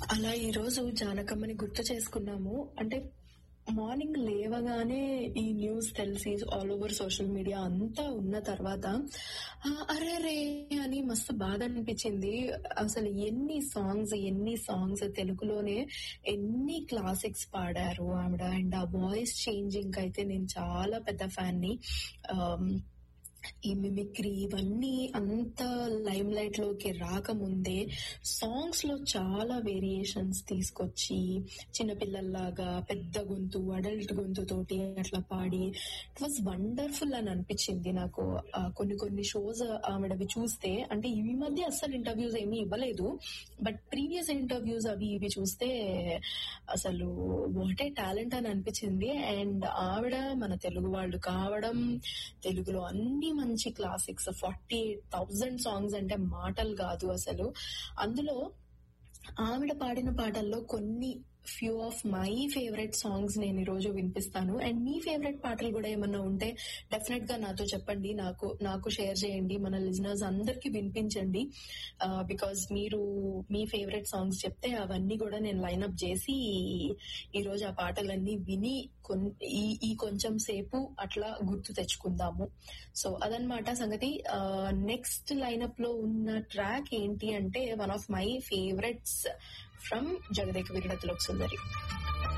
అలా ఈ రోజు జానకమ్మని గుర్తు చేసుకున్నాము అంటే మార్నింగ్ లేవగానే ఈ న్యూస్ తెలిసి ఆల్ ఓవర్ సోషల్ మీడియా అంతా ఉన్న తర్వాత ఆ, అరే రే అని మస్తు బాధ అనిపించింది అసలు ఎన్ని సాంగ్స్ ఎన్ని సాంగ్స్ తెలుగులోనే ఎన్ని క్లాసిక్స్ పాడారు ఆవిడ అండ్ ఆ వాయిస్ చేంజింగ్ అయితే నేను చాలా పెద్ద ఫ్యాన్ ని ఆమ్, ఈ మిమిక్రీ ఇవన్నీ అంత లైమ్ లైట్ లోకి రాకముందే సాంగ్స్ లో చాలా వేరియేషన్స్ తీసుకొచ్చి చిన్నపిల్లల్లాగా పెద్ద గొంతు అడల్ట్ గొంతు తోటి అట్లా పాడి ఇట్ వాజ్ వండర్ఫుల్ అని అనిపించింది నాకు ఆ, కొన్ని కొన్ని షోస్ ఆవిడవి చూస్తే అంటే ఈ మధ్య అస్సలు ఇంటర్వ్యూస్ ఏమీ ఇవ్వలేదు బట్ ప్రీవియస్ ఇంటర్వ్యూస్ అవి ఇవి చూస్తే అసలు వాట్ ఏ టాలెంట్ అని అనిపించింది అండ్ ఆవిడ మన తెలుగు వాళ్ళు కావడం తెలుగులో అన్ని మంచి classics forty eight thousand songs అంటే మాటలు కాదు అసలు అందులో ఆవిడ పాడిన పాటల్లో కొన్ని few of my favourite songs నేను ఈ రోజు వినిపిస్తాను అండ్ మీ ఫేవరెట్ పాటలు కూడా ఏమన్నా ఉంటే డెఫినెట్ గా నాతో చెప్పండి నాకు నాకు షేర్ చేయండి మన లిజనర్స్ అందరికి వినిపించండి బికాస్ మీరు మీ ఫేవరెట్ సాంగ్స్ చెప్తే అవన్నీ కూడా నేను లైన్అప్ చేసి ఈ రోజు ఆ పాటలన్నీ విని కొన్- ఈ ఈ కొంచెం సేపు అట్లా గుర్తు తెచ్చుకుందాము సో అదనమాట సంగతి నెక్స్ట్ లైనప్ లో ఉన్న ట్రాక్ ఏంటి అంటే one of my favourites from Jagadeka వీరుడతలోక్ సుందరి